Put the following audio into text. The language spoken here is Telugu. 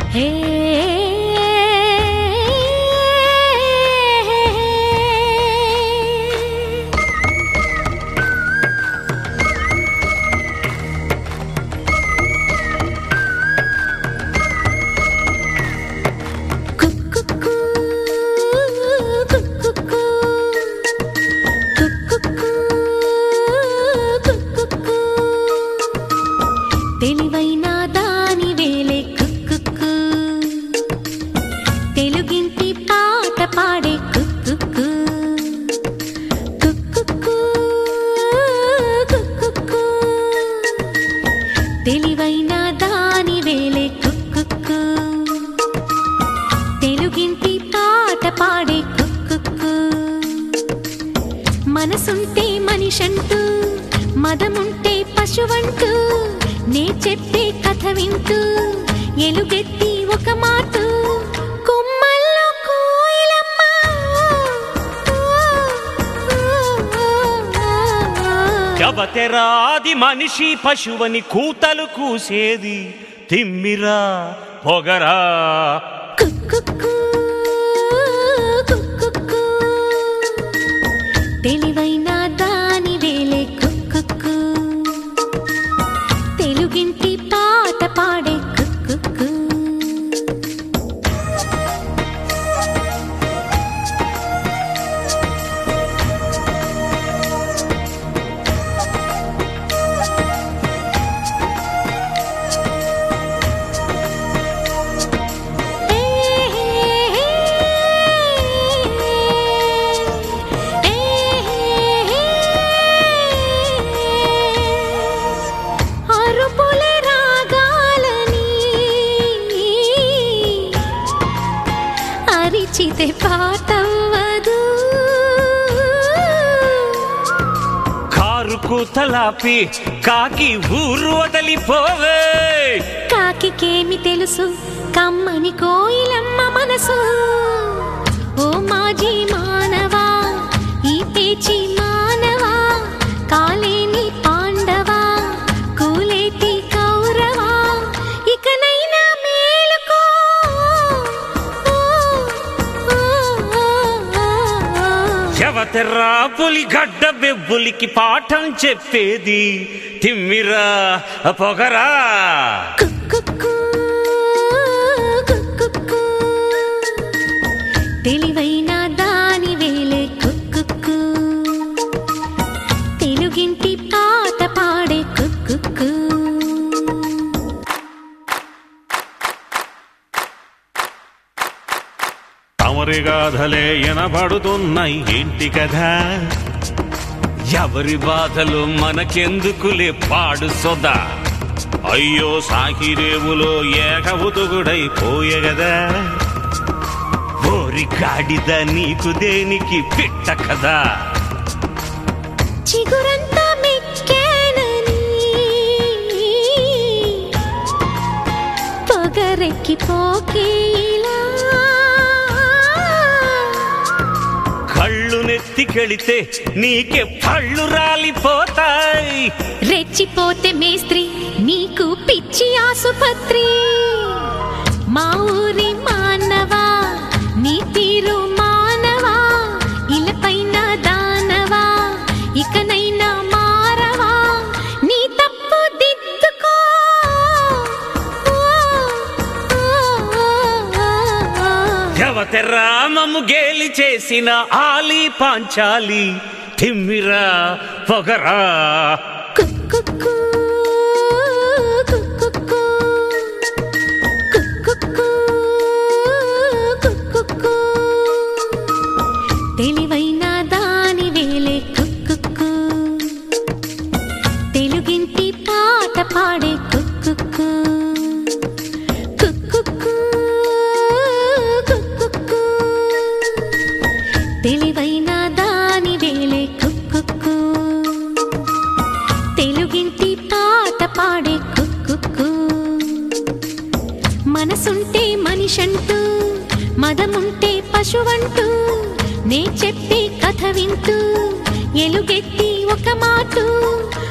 హే కుక్కుకు, కుక్కుకు, కుక్కుకు, కుక్కుకు. తెలివైన దాని వేలే కుక్కుకు తెలుగింటి పాట పాడే కుక్కుకు కుక్కుకు కుక్కుకు తెలివైన దాని వేలే కుక్కుకు తెలుగింటి పాట పాడే కుక్కుకు మనసుంటే మనిషంటూ మదముంటే పశువంటూ నే చెప్పే కథ వింటూ ఎలుగెత్తి ఒక మాట కొమ్మల్లో కోయిలమ్మ జబతెరాది మనిషి పశువని కూతలు కూసేది తిమ్మిరా పొగరా కుక్కుకు, కుక్కుకు. తెలివైన దాని వేలే కుక్కుకు తెలుగింటి పాట పాడే కుక్కుకు అరుపుల రాగాలని అరిచితే పాటవ్వదు కారు కూతలాపి కాకి ఊరు వదలిపోవే కాకికేమి తెలుసు కమ్మని కోయిలమ్మ మనసు ఓ మాజీ మానవా ఈ పేచి మానవా కాలేని పాండవా కూలేటి కౌరవా ఇకనైనా మేలుకో ఓ, ఓ, ఓ, ఓ, ఓ. జవతెర్రా పులి గడ్డ బెబ్బులికి పాఠం చెప్పేది తిమ్మిరా పొగరా కుక్కుకు, కుక్కుకు. తెలివైన దాని వేలే కుక్కుకు తెలుగింటి పాట పాడే కుక్కుకు తమరి గాథలే ఎనబడుతున్నాయి ఏంటి కదా ఎవరి బాధలు మనకెందుకులే పాడు సొదా అయ్యో సాకిరేవులో ఏకవుతుగుడై పోయే ఓరి గాడిద నీకు దేనికి పిట్ట కదా చిగురంతా మెక్కానని పొగరెక్కి పోకేలా కళ్ళు నెత్తికెళితే నీకే పళ్ళు రాలిపోతాయి రెచ్చిపోతే మేస్త్రి నీకు పిచ్చి ఆసుపత్రి మా ఊరి మానవా నీ తీరు మానవా ఇలపైన దానవా ఇకనైనా మారవా నీ తప్పు దిద్దుకో ఓ, ఓ, ఓ, ఓ. జవతెరామము గేలి చేసిన ఆలి పాంచాలి తిమ్మిరా పొగరా కుక్కుకు, కుక్కుకు, కుక్కుకు, కుక్కుకు. తెలివైన దాని వేలే కుక్కుకు తెలుగింటి పాట పాడే కుక్కుకు కుక్కుకు, కుక్కుకు. తెలివైన దాని వేలే కుక్కుకు తెలుగింటి పాట పాడే కుక్కుకు మనసుంటే మనిషంటూ మదముంటే పశువంటూ నే చెప్పే కథ వింటూ ఎలుగెత్తి ఒక మాట